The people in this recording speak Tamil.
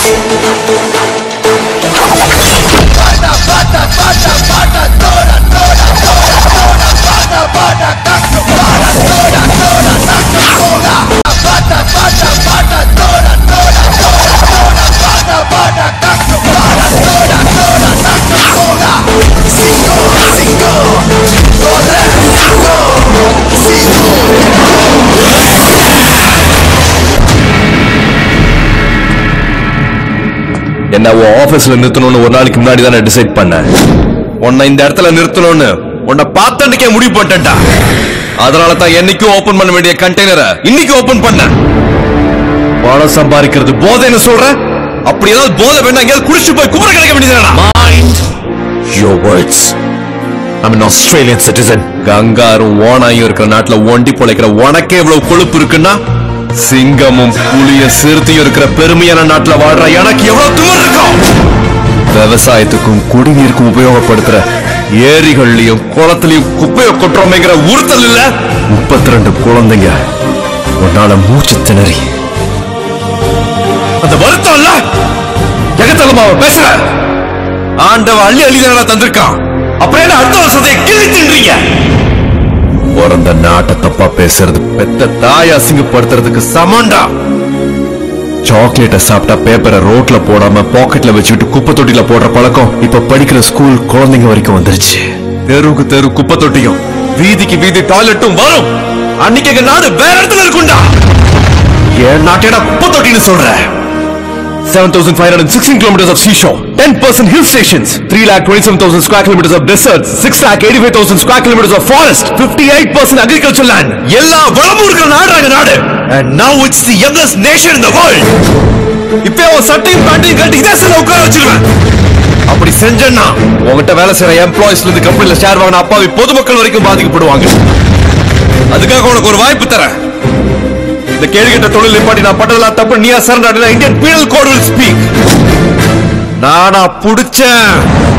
என்ன உன் ஆபீஸ்ல நிறுத்தணும்னு ஒரு நாளைக்கு முன்னாடி தான் டிசைட் பண்ணேன் உன்னை இந்த இடத்துல நிறுத்தணும்னு உன்னை பார்த்தன்னைக்கே முடிவு பண்ணிட்டேன்டா அதனால தான் என்னைக்கும் ஓபன் பண்ண வேண்டிய கண்டெய்னரை இன்னைக்கு ஓபன் பண்ணேன் பணம் சம்பாதிக்கிறது போதைன்னு சொல்ற அப்படி ஏதாவது போதை வேணா எங்கேயாவது குடிச்சு போய் குமர கிடைக்க வேண்டியதுடா Mind your words. I'm an Australian citizen. கங்காரும் ஓனாயும் இருக்கிற நாட்டுல ஒண்டி பொழைக்கிற உனக்கே இவ்வளவு கொழுப்பு இருக்குன்னா சிங்கமும் புலியும் சிறுத்தையும் இருக்கிற பெருமையான நாட்டுல வாழ்ற எனக்கு எவ்வளவு திமிர் இருக்கும் விவசாயத்துக்கும் குடிநீருக்கும் உபயோகப்படுத்துற ஏரிகள்லயும் குளத்துலயும் குப்பையை கொட்டுறோமேங்கிற உறுத்தல் இல்ல முப்பத்தி ரெண்டு குழந்தைங்க உன்னால மூச்சு திணறி அந்த வருத்தம் இல்ல எகத்தலமாவ பேசுற ஆண்டவன் அள்ளி அள்ளி தானடா தந்திருக்கான் அப்புறம் என்ன அடுத்த வருஷத்தை கிள்ளி தின்றீங்க பிறந்த நாட்டை தப்பா பேசுறது பெத்த தாய் அசிங்கப்படுத்துறதுக்கு சமண்டா சாக்லேட்டை சாப்பிட்டா பேப்பரை ரோட்ல போடாம பாக்கெட்ல வச்சுக்கிட்டு குப்பை தொட்டில போடுற பழக்கம் இப்ப படிக்கிற ஸ்கூல் குழந்தைங்க வரைக்கும் வந்துருச்சு தெருவுக்கு தெரு குப்பை தொட்டியும் வீதிக்கு வீதி டாய்லெட்டும் வரும் அன்னைக்கு எங்க நாடு வேற இடத்துல இருக்கும்டா என் நாட்டேடா குப்பை தொட்டின்னு சொல்றேன் 7,516 kilometers of seashore, 10% hill stations, 3,27,000 square kilometers of deserts, 6,85,000 square kilometers of forest, 58% agricultural land. எல்லா வளமும் இருக்கிற நாடு எங்க நாடு. And now it's the youngest nation in the world. இப்போ அவன் சட்டையும் பேண்டையும் கட்டி இதே சில உட்கார வச்சிருவேன் அப்படி செஞ்சேன்னா உங்ககிட்ட வேலை செய்யற எம்ப்ளாயிஸ்ல இருந்து கம்பெனில ஷேர் வாங்கின அப்பாவி பொதுமக்கள் வரைக்கும் பாதிக்கப்படுவாங்க அதுக்காக உனக்கு ஒரு வாய்ப்பு தரேன் இந்த கேள்வி கேட்ட தொழில் நிப்பாட்டி நான் பண்ணதெல்லாம் தப்பு நீயா சரண் Indian penal code will speak நானா புடிச்சேன்